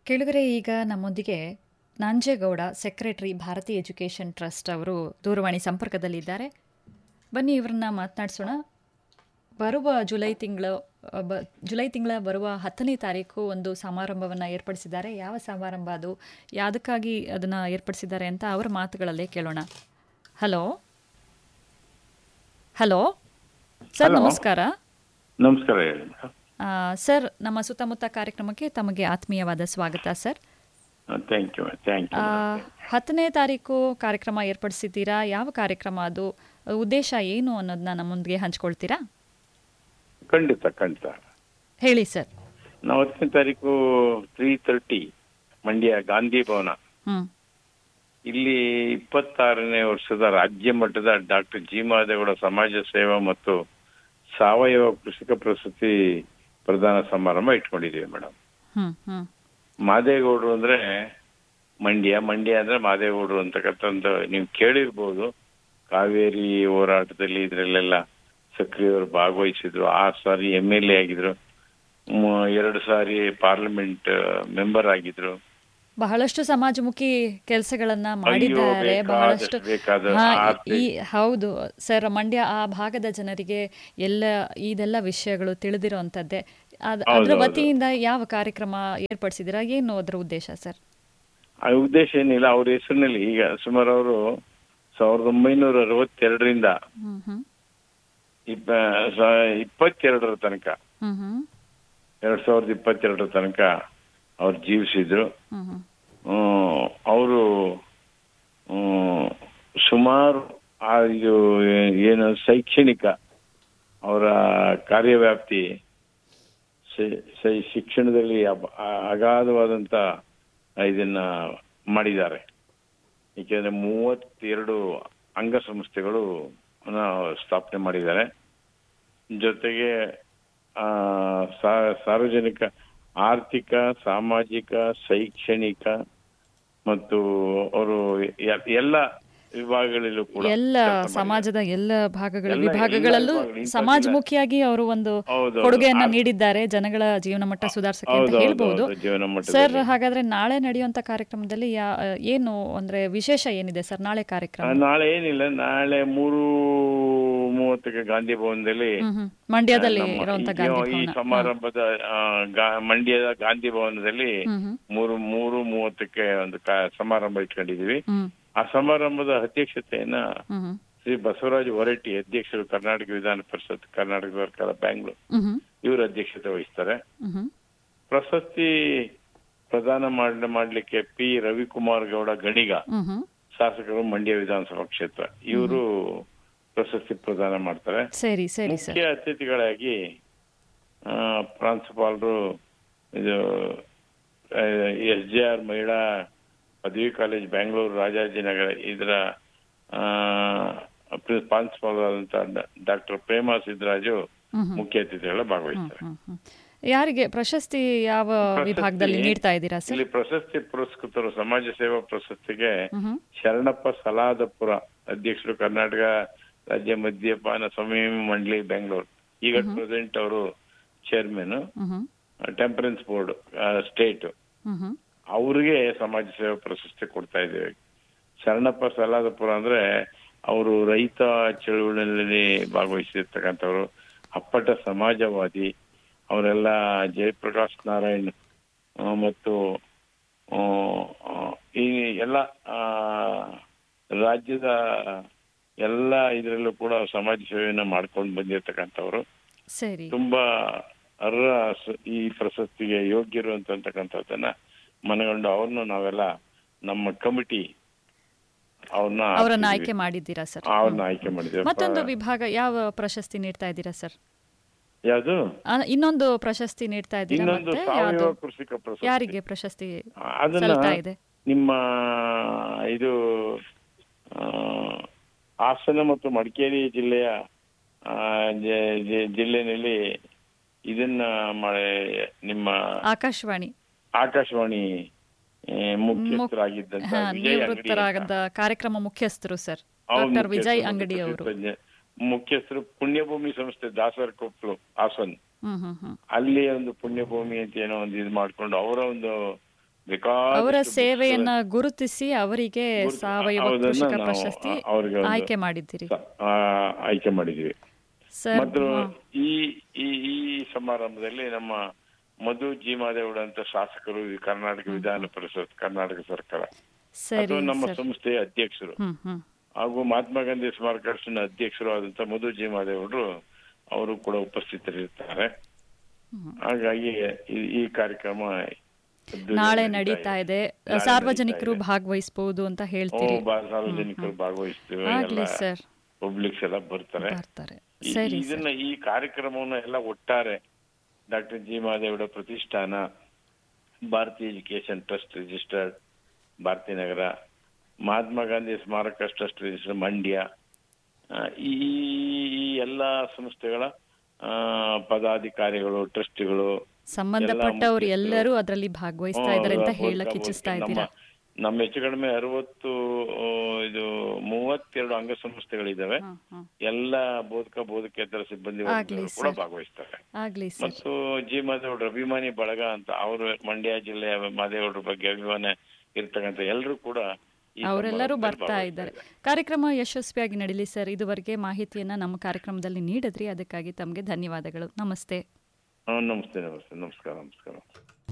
ಕೆಳಗರೆ ಈಗ ನಮ್ಮೊಂದಿಗೆ Nanjegowda secretary Bharathi education trust ಅವರು ದೂರವಾಣಿ ಸಂಪರ್ಕದಲ್ಲಿದ್ದಾರೆ ಬನ್ನಿ ಇವರನ್ನ ಮಾತನಾಡಿಸೋಣ ಬರುವ ಜುಲೈ ತಿಂಗಳು ಬ ಜುಲೈ ತಿಂಗಳ ಬರುವ ಹತ್ತನೇ ತಾರೀಕು ಒಂದು ಸಮಾರಂಭವನ್ನು ಏರ್ಪಡಿಸಿದ್ದಾರೆ ಯಾವ ಸಮಾರಂಭ ಅದು ಯಾವುದಕ್ಕಾಗಿ ಅದನ್ನು ಏರ್ಪಡಿಸಿದ್ದಾರೆ ಅಂತ ಅವರ ಮಾತುಗಳಲ್ಲೇ ಕೇಳೋಣ ಹಲೋ ಹಲೋ ಸರ್ Hello. ನಮಸ್ಕಾರ ನಮಸ್ಕಾರ ಹೇಳಿ ಮೇಡಮ್ ಆ, ಸರ್ ನಮ್ಮ ಸುತ್ತಮುತ್ತ ಕಾರ್ಯಕ್ರಮಕ್ಕೆ ತಮಗೆ ಆತ್ಮೀಯವಾದ ಸ್ವಾಗತ ಸರ್ ಥ್ಯಾಂಕ್ ಯು ಥ್ಯಾಂಕ್ ಆ, ಯು ಹತ್ತನೇ ತಾರೀಕು ಕಾರ್ಯಕ್ರಮ ಏರ್ಪಡಿಸಿದ್ದೀರಾ ಯಾವ ಕಾರ್ಯಕ್ರಮ ಅದು ಉದ್ದೇಶ ಏನು ಅನ್ನೋದನ್ನ ನಮ್ಮೊಂದಿಗೆ ಹಂಚ್ಕೊಳ್ತೀರಾ ಖಂಡಿತ ಖಂಡಿತ ಹೇಳಿ ಸರ್ ನಾವು ಹತ್ತನೇ ತಾರೀಕು ತ್ರೀ ತರ್ಟಿ ಮಂಡ್ಯ ಗಾಂಧಿ ಭವನ ಹ್ಮ್ ಇಲ್ಲಿ ಇಪ್ಪತ್ತಾರನೇ ವರ್ಷದ ರಾಜ್ಯ ಮಟ್ಟದ ಡಾಕ್ಟರ್ ಜಿ ಮಾದೇಗೌಡ ಸಮಾಜ ಸೇವಾ ಮತ್ತು ಸಾವಯವ ಕೃಷಿಕ ಪ್ರಶಸ್ತಿ ಪ್ರದಾನ ಸಮಾರಂಭ ಇಟ್ಕೊಂಡಿದ್ದೀವಿ ಮೇಡಮ್ ಹ್ಮ್ ಹ್ಮ್ ಮಾದೇಗೌಡರು ಅಂದ್ರೆ ಮಂಡ್ಯ ಮಂಡ್ಯ ಅಂದ್ರೆ ಮಾದೇಗೌಡರು ಅಂತಕ್ಕಂಥದ್ದು ನೀವು ಕೇಳಿರ್ಬೋದು ಕಾವೇರಿ ಹೋರಾಟದಲ್ಲಿ ಇದ್ರಲ್ಲೆಲ್ಲ ಸಕ್ರಿಯವರು ಭಾಗವಹಿಸಿದ್ರು ಆ ಸಾರಿ ಎಂ ಎಲ್ ಎ ಆಗಿದ್ರು ಮ್, ಎರಡು ಸಾರಿ ಪಾರ್ಲಿಮೆಂಟ್ ಮೆಂಬರ್ ಆಗಿದ್ರು ಬಹಳಷ್ಟು ಸಮಾಜಮುಖಿ ಕೆಲಸಗಳನ್ನ ಮಾಡಿದ್ದಾರೆ ಬೇಕಾದ- ಬಹಳಷ್ಟು ಬೇಕಾದ ಹಾ, ಆರ್ತಿ. ಈ ಹೌದು ಸರ್ ಮಂಡ್ಯ ಆ ಭಾಗದ ಜನರಿಗೆ ಎಲ್ಲ ಇದೆಲ್ಲ ವಿಷಯಗಳು ತಿಳಿದಿರುವಂತದ್ದೇ ಅದ್- ಹೌದು, ಅದ್ರ ಹೌದು. ವತಿಯಿಂದ ಯಾವ ಕಾರ್ಯಕ್ರಮ ಏರ್ಪಡಿಸಿದ್ದೀರಾ ಏನು ಅದರ ಉದ್ದೇಶ ಸರ್ ಆ ಉದ್ದೇಶ ಏನಿಲ್ಲ ಅವ್ರ ಹೆಸರಿನಲ್ಲಿ ಈಗ ಸುಮಾರು ಅವರು ಸಾವಿರದ ಒಂಬೈನೂರ ಅರವತ್ತೆರಡರಿಂದ ಹ್ಮ್ ಹ್ಮ್ ಇಪ್ಪ ಸ- ಇಪ್ಪತ್ತೆರಡರ ತನಕ ಹ್ಮ್ ಹ್ಮ್ ಎರಡ್ ಸಾವಿರದ ಇಪ್ಪತ್ತೆರಡರ ತನಕ ಅವ್ರು ಜೀವಿಸಿದ್ರು ಹ್ಮ್ ಹ್ಮ್ ಅವರು ಸುಮಾರು ಆ ಇದು ಏನು ಶೈಕ್ಷಣಿಕ ಅವರ ಕಾರ್ಯವ್ಯಾಪ್ತಿ ಶೈ- ಶೈ- ಶಿಕ್ಷಣದಲ್ಲಿ ಅಬ- ಆ- ಅಗಾಧವಾದಂತ ಇದನ್ನ ಮಾಡಿದ್ದಾರೆ ಏಕೆಂದ್ರೆ ಮೂವತ್ತೆರಡು ಅಂಗಸಂಸ್ಥೆಗಳು ಸ್ಥಾಪನೆ ಮಾಡಿದ್ದಾರೆ ಜೊತೆಗೆ ಆ, ಸಾ- ಸಾರ್ವಜನಿಕ ಆರ್ಥಿಕ ಸಾಮಾಜಿಕ ಶೈಕ್ಷಣಿಕ ಮತ್ತು ಅವರು ಎ- ಎಲ್ಲ ವಿಭಾಗಗಳಲ್ಲೂ ಕೂಡ ಎಲ್ಲ ಕೆಲಸ ಮಾಡಿದ್ದಾರೆ. ಸಮಾಜದ ಎಲ್ಲ ಭಾಗಗಳ ಎಲ್ಲ- ವಿಭಾಗಗಳಲ್ಲೂ ಎಲ್ಲ ವಿಭಾಗಗಳು, ಇಂಥದ್ದಿಲ್ಲ. ಸಮಾಜಮುಖಿಯಾಗಿ ಅವರು ಒಂದು ಹೌದು, ಕೊಡುಗೆಯನ್ನ ಹೌದು. ನೀಡಿದ್ದಾರೆ ಜನಗಳ ಜೀವನ ಮಟ್ಟ ಸುಧಾರಿಸಕ್ಕೆ ಹೌದು, ಅಂತ ಹೌದು, ಹೇಳ್ಬಹುದು ಹೌದು, ಜೀವನ ಸರ್ ಮಟ್ಟದಲ್ಲಿ ಹಾಗಾದ್ರೆ ನಾಳೆ ನಡೆಯುವಂತ ಕಾರ್ಯಕ್ರಮದಲ್ಲಿ ಯಾ- ಏನು ಅಂದ್ರೆ ವಿಶೇಷ ಏನಿದೆ ಸರ್ ನಾಳೆ ಆ, ಕಾರ್ಯಕ್ರಮ ನಾಳೆ ಏನಿಲ್ಲ ನಾಳೆ ಮೂರು ಮೂವತ್ತಕ್ಕೆ ಗಾಂಧಿ ಭವನದಲ್ಲಿ ಹ್ಮ್ ಹ್ಮ್ ಮಂಡ್ಯದಲ್ಲಿ ನಮ್ಮ ಇರುವಂತ ಈ- ಗಾಂಧಿ ಈ ಭವನ ಸಮಾರಂಭದ ಆ, ಗಾ- ಮಂಡ್ಯದ ಗಾಂಧಿ ಭವನದಲ್ಲಿ ಹ್ಮ್ ಹ್ಮ್ ಮೂರು ಮೂರು ಮೂವತ್ತಕ್ಕೆ ಒಂದು ಕಾ- ಸಮಾರಂಭ ಇಟ್ಕೊಂಡಿದೀವಿ ಹ್ಮ್ ಆ ಸಮಾರಂಭದ ಅಧ್ಯಕ್ಷತೆಯನ್ನ ಹ್ಮ್ ಹ್ಮ್ ಶ್ರೀ ಬಸವರಾಜ ಹೊರಟ್ಟಿ ಅಧ್ಯಕ್ಷರು ಕರ್ನಾಟಕ ವಿಧಾನ ಪರಿಷತ್ ಕರ್ನಾಟಕ ಸರ್ಕಾರ ಬ್ಯಾಂಗ್ಳೂರ್ ಹ್ಮ್ ಹ್ಮ್ ಇವರು ಅಧ್ಯಕ್ಷತೆ ವಹಿಸ್ತಾರೆ ಹ್ಮ್ ಹ್ಮ್ ಪ್ರಶಸ್ತಿ ಪ್ರದಾನ ಮಾಡ್ ಮಾಡ್ಲಿಕ್ಕೆ ಪಿ ರವಿಕುಮಾರ್ ಗೌಡ ಗಣಿಗ ಹ್ಮ್ ಹ್ಮ್ ಶಾಸಕರು ಮಂಡ್ಯ ವಿಧಾನಸಭಾ ಕ್ಷೇತ್ರ ಇವರು ಪ್ರಶಸ್ತಿ ಪ್ರದಾನ ಮಾಡ್ತಾರೆ ಸರಿ ಸರಿ ಸರ್ ಮುಖ್ಯ ಅತಿಥಿಗಳಾಗಿ ಆ, ಪ್ರಾಂಶುಪಾಲರು ಇದು ಎಸ್ ಜೆ ಆರ್ ಮಹಿಳಾ ಪದವಿ ಕಾಲೇಜ್ ಬ್ಯಾಂಗ್ಳೂರು ರಾಜಾಜಿನಗರ ಇದರ ಆ, ಪ್ರಿ- ಪ್ರಾಂಶುಪಾಲರಾದಂತ ಡಾಕ್ಟರ್ ಪ್ರೇಮಾ ಸಿದ್ದರಾಜು ಹ್ಮ್ ಹ್ಮ್ ಮುಖ್ಯ ಅತಿಥಿಗಳ ಭಾಗವಹಿಸ್ತಾರೆ ಹ್ಮ್ ಹ್ಮ್ ಯಾರಿಗೆ ಪ್ರಶಸ್ತಿ ಯಾವ ಪ್ರಶಸ್ತಿ ವಿಭಾಗದಲ್ಲಿ ನೀಡ್ತಾ ಇದ್ದೀರಾ ಸರ್ ಇಲ್ಲಿ ಪ್ರಶಸ್ತಿ ಪುರಸ್ಕೃತರು ಸಮಾಜ ಸೇವಾ ಪ್ರಶಸ್ತಿಗೆ ಹ್ಮ್ ಹ್ಮ್ ಶರಣಪ್ಪ ಸಲಾದಪುರ ಅಧ್ಯಕ್ಷರು ಕರ್ನಾಟಕ ರಾಜ್ಯ ಮದ್ಯಪಾನ ಸಂಯಮ ಮಂಡಳಿ ಬೆಂಗಳೂರು ಈಗ ಪ್ರೆಸೆಂಟ್ ಅವರು ಚೇರ್ಮನ್ ಹ್ಮ್ ಹ್ಮ್ ಟೆಂಪರೆನ್ಸ್ ಬೋರ್ಡ್ ಸ್ಟೇಟ್ ಹ್ಮ್ ಹ್ಮ್ ಅವ್ರಿಗೆ ಸಮಾಜ ಸೇವಾ ಪ್ರಶಸ್ತಿ ಕೊಡ್ತಾ ಇದ್ದೇವೆ ಶರಣಪ್ಪ ಸಲಾದಪುರ ಅಂದ್ರೆ ಅವರು ರೈತ ಚಳುವಳಿಯಲ್ಲಿ ಭಾಗವಹಿಸಿರ್ತಕ್ಕಂಥವ್ರು ಅಪ್ಪಟ ಸಮಾಜವಾದಿ ಅವರೆಲ್ಲ ಜಯಪ್ರಕಾಶ್ ನಾರಾಯಣ್ ಆ, ಮತ್ತು ಆ, ಆ, ಈ ಎಲ್ಲ ಆ, ರಾಜ್ಯದ ಎಲ್ಲ ಇದರಲ್ಲೂ ಕೂಡ ಸಮಾಜ ಸೇವೆಯನ್ನ ಮಾಡ್ಕೊಂಡು ಬಂದಿರತಕ್ಕಂಥವ್ರು ಸರಿ ತುಂಬಾ ಅರ್ಹ ಸ- ಈ ಪ್ರಶಸ್ತಿಗೆ ಯೋಗ್ಯರು ಅಂತಕ್ಕಂಥದ್ದನ್ನ ಮನಗಂಡು ಅವ್ರನ್ನ ನಾವೆಲ್ಲ ನಮ್ಮ ಕಮಿಟಿ ಅವ್ರನ್ನ ಅವರನ್ನ ಆಯ್ಕೆ ಮಾಡಿದ್ದೀರಾ ಸರ್ ಅವ್ರನ್ನ ಆಯ್ಕೆ ಮಾಡಿದ್ದೇವೆ ಮತ್ತೊಂದು ವಿಭಾಗ ಯಾವ ಪ್ರಶಸ್ತಿ ನೀಡ್ತಾ ಇದ್ದೀರಾ ಸರ್ ಯಾವುದು ಆ, ಇನ್ನೊಂದು ಪ್ರಶಸ್ತಿ ನೀಡ್ತಾ ಇದ್ದೀರಾ ಇನ್ನೊಂದು ಮತ್ತೆ ಸಾವಯವ ಯಾವುದು ಕೃಷಿಕ ಪ್ರಶಸ್ತಿ ಯಾರಿಗೆ ಪ್ರಶಸ್ತಿ ಅದನ್ನ ಸಲ್ತಾ ಇದೆ ನಿಮ್ಮ ಇದು ಆ, ಹಾಸನ ಮತ್ತು ಮಡಿಕೇರಿ ಜಿಲ್ಲೆಯ ಆ, ಜ- ಜ- ಜಿಲ್ಲೆನಲ್ಲಿ ಇದನ್ನ ಮಾಡಿ- ನಿಮ್ಮ ಆಕಾಶವಾಣಿ ಆಕಾಶವಾಣಿ ಆ, ಮುಖ್ಯಸ್ಥರಾಗಿದ್ದಂತ ಹಾ, ವಿಜಯ್ ಅಂಗಡಿ ನಿವೃತ್ತರಾದ ಕಾರ್ಯಕ್ರಮ ಮುಖ್ಯಸ್ಥರು ಸರ್ ಅವ್ರು ಡಾಕ್ಟರ್ ವಿಜಯ್ ಮುಖ್ಯಸ್ಥರು, ಅಂಗಡಿ ಅವರು ತಜ್ಞ. ಮುಖ್ಯಸ್ಥರು ಪುಣ್ಯಭೂಮಿ ಸಂಸ್ಥೆ ದಾಸರ ಕೊಪ್ಪಳು ಹಾಸನ್ ಹ್ಮ್ ಹ್ಮ್ ಹ್ಮ್ ಅಲ್ಲಿ ಒಂದು ಪುಣ್ಯಭೂಮಿ ಅಂತ ಏನೋ ಒಂದು ಇದು ಮಾಡ್ಕೊಂಡು ಅವರ ಒಂದು ಬೇಕಾದಷ್ಟು ಅವರ books ಸೇವೆಯನ್ನ ಗುರುತಿಸಿ ಅವರಿಗೆ ಗುರುತು- ಸಾವಯವ ಅದನ್ನ ಕೃಷಿಕ ನಾವು ಪ್ರಶಸ್ತಿ ಅವ್ರಿಗೆ ಒಂದು ಆಯ್ಕೆ ಮಾಡಿದ್ದೀರಿ ಸ- ಆ, ಆಯ್ಕೆ ಮಾಡಿದೀವಿ ಸರ್ ಮತ್ತು ಈ ಈ ಈ ಸಮಾರಂಭದಲ್ಲಿ ನಮ್ಮ ಮಧು ಜಿ ಮಾದೇಗೌಡ ಅಂತ ಶಾಸಕರು ಈ ಕರ್ನಾಟಕ ವಿಧಾನ ಪರಿಷತ್ ಕರ್ನಾಟಕ ಸರ್ಕಾರ ಸರಿ ಅದು ನಮ್ಮ ಸರ್ ಸಂಸ್ಥೆಯ ಅಧ್ಯಕ್ಷರು ಹ್ಮ್ ಹ್ಮ್ ಹಾಗೂ ಮಹಾತ್ಮ ಗಾಂಧಿ ಸ್ಮಾರಕ ಟ್ರಸ್ಟ್ನ ಅಧ್ಯಕ್ಷರು ಆದಂತ ಮಧು ಜಿ ಮಾದೇಗೌಡರು ಅವರು ಕೂಡ ಉಪಸ್ಥಿತರಿರ್ತಾರೆ ಹ್ಮ್. ಹಾಗಾಗಿ ಈ- ಈ ಕಾರ್ಯಕ್ರಮ ಅದ್ದೂರಿಯಾಗಿ ನಾಳೆ ನಡೀತಾ ಇದೆ ನಾಳೆ ಸಾರ್ವಜನಿಕರು ನಡೀತಾ ಇದೆ. ಭಾಗವಹಿಸಬಹುದು ಅಂತ ಓ, ಹೇಳ್ತೀರಿ ಬಾ- ಸಾರ್ವಜನಿಕರು ಭಾಗವಹಿಸ್ತೀವಿ ಆಗ್ಲಿ ಎಲ್ಲ ಸರ್ ಪಬ್ಲಿಕ್ಸ್ ಎಲ್ಲ ಬರ್ತಾರೆ ಬರ್ತಾರೆ ಈ- ಸರಿ ಸರ್ ಇದನ್ನ ಈ ಕಾರ್ಯಕ್ರಮವನ್ನ ಎಲ್ಲ ಒಟ್ಟಾರೆ ಡಾಕ್ಟರ್ ಜಿ ಮಹಾದೇವಡ ಪ್ರತಿಷ್ಠಾನ ಭಾರತೀಯ ಎಜುಕೇಶನ್ ಟ್ರಸ್ಟ್ ರಿಜಿಸ್ಟರ್ಡ್ ಭಾರತೀಯ ನಗರ ಮಹಾತ್ಮ ಗಾಂಧಿ ಸ್ಮಾರಕ ಟ್ರಸ್ಟ್ ರಿಜಿಸ್ಟರ್ಡ್ ಮಂಡ್ಯ ಆ, ಈ ಈ ಎಲ್ಲಾ ಸಂಸ್ಥೆಗಳ ಆ, ಪದಾಧಿಕಾರಿಗಳು ಟ್ರಸ್ಟಿಗಳು ಸಂಬಂಧಪಟ್ಟವರು ಮುಖ್ಯಸ್ಥರು. ಎಲ್ಲರೂ ಅದರಲ್ಲಿ ಭಾಗವಹಿಸ್ತಾ ಇದ್ದಾರೆ ಅಂತ ಹ್ಮ್, ಹೇಳಕ್ ಬೋಧಕ- ಇಚ್ಛಿಸ್ತಾ ನಮ್ಮ- ಇದ್ದೀರಾ ನಮ್ಮ ಹೆಚ್ಚು ಕಡಿಮೆ ಅರವತ್ತು ಆ, ಇದು ಮೂವತ್ತೆರಡು ಅಂಗಸಂಸ್ಥೆಗಳಿದಾವೆ ಹ್ಮ್, ಹ್ಮ್. ಎಲ್ಲ ಬೋಧಕ ಬೋಧಕೇತರ ಸಿಬ್ಬಂದಿ ಆಗ್ಲಿ ವರ್ಗದವರು ಕೂಡ ಸರ್. ಭಾಗವಹಿಸ್ತಾರೆ ಆಗ್ಲಿ ಸರ್ ಮತ್ತು ಜಿ ಮಾದೇಗೌಡ್ರ ಅಭಿಮಾನಿ ಬಳಗ ಅಂತ ಅವರು ಮಂಡ್ಯ ಜಿಲ್ಲೆಯ ಮಾದೇಗೌಡ್ರ ಬಗ್ಗೆ ಅಭಿಮಾನ ಇರ್ತಕ್ಕಂಥ ಎಲ್ಲರೂ ಕೂಡ ಈ ಅವರೆಲ್ಲರೂ ಸಮಾರಂಭದಲ್ಲಿ ಬರ್ತಾ ಭಾಗವಹಿಸ್ತಾ ಇದ್ದಾರೆ ಕಾರ್ಯಕ್ರಮ ಯಶಸ್ವಿಯಾಗಿ ನಡೀಲಿ ಸರ್ ಇದುವರೆಗೆ ಮಾಹಿತಿಯನ್ನ ನಮ್ಮ ಕಾರ್ಯಕ್ರಮದಲ್ಲಿ ನೀಡಿದ್ರಿ ಅದಕ್ಕಾಗಿ ತಮಗೆ ಧನ್ಯವಾದಗಳು ನಮಸ್ತೆ ಹಾ, ನಮಸ್ತೆ ನಮಸ್ತೆ ನಮಸ್ಕಾರ ನಮಸ್ಕಾರ